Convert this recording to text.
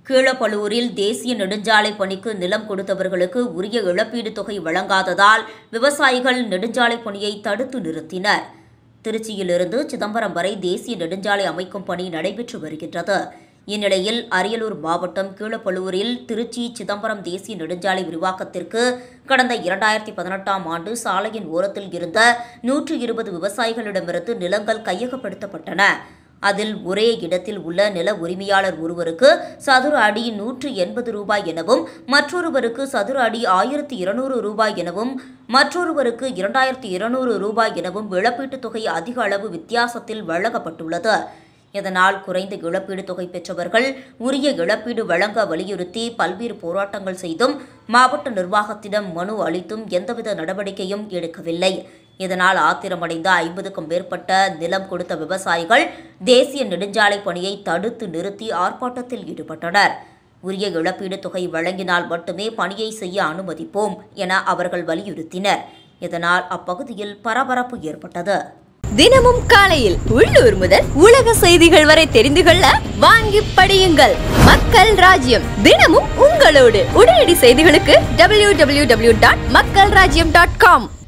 கீழப்பழுவூரில் தேசிய நெடுஞ்சாலை பணிக்கு நிலம் கொடுத்தவர்களுக்கு உரிய இழப்பீடு தொகை வழங்காததால் விவசாயிகள் நெடுஞ்சாலை பணியை தடுத்து நிறுத்தினர் திருச்சியிலிருந்து சிதம்பரம் வரை தேசிய நெடுஞ்சாலை அமைக்கும் பணி நடைபெற்று வருகின்றது இந்நிலையில் அரியலூர் மாவட்டம் கீழப்பழுவூரில் திருச்சி சிதம்பரம் தேசிய நெடுஞ்சாலை விரிவாக்கத்திற்கு கடந்த இரண்டாயிரத்தி பதினெட்டாம் ஆண்டு சாலையின் ஓரத்தில் இருந்த நூற்று இருபது விவசாயிகளிடமிருந்து நிலங்கள் கையகப்படுத்தப்பட்டன அதில் ஒரே இடத்தில் உள்ள நில உரிமையாளர் ஒருவருக்கு சதுர அடி நூற்று எண்பது ரூபாய் எனவும் மற்றொருவருக்கு சதுர அடி ஆயிரத்தி இருநூறு ரூபாய் எனவும் மற்றொருவருக்கு இரண்டாயிரத்தி இருநூறு ரூபாய் எனவும் இழப்பீட்டுத் தொகை அதிக அளவு வித்தியாசத்தில் வழங்கப்பட்டுள்ளது இதனால் குறைந்த இழப்பீடு தொகை பெற்றவர்கள் உரிய இழப்பீடு வழங்க வலியுறுத்தி பல்வேறு போராட்டங்கள் செய்தும் மாவட்ட நிர்வாகத்திடம் மனு அளித்தும் எந்தவித நடவடிக்கையும் எடுக்கவில்லை இதனால் ஆத்திரமடைந்த ஐம்பதுக்கும் மேற்பட்ட நிலம் கொடுத்த விவசாயிகள் தேசிய நெடுஞ்சாலை பணியை தடுத்து நிறுத்தி ஆர்ப்பாட்டத்தில் ஈடுபட்டனர் உரிய இழப்பீடு தொகை வழங்கினால் மட்டுமே பணியை செய்ய அனுமதிப்போம் என அவர்கள் வலியுறுத்தினர் இதனால் அப்பகுதியில் பரபரப்பு ஏற்பட்டது தினமும் காலையில் உள்ளூர் முதல் உலக செய்திகள் வரை தெரிந்து கொள்ள வாங்கி படியுங்கள் மக்கள் ராஜ்யம் தினமும் உங்களோடு உடனடி செய்திகளுக்கு டபிள்யூ டபிள்யூ டபிள்யூ டாட் மக்கள் ராஜ்யம் டாட் காம்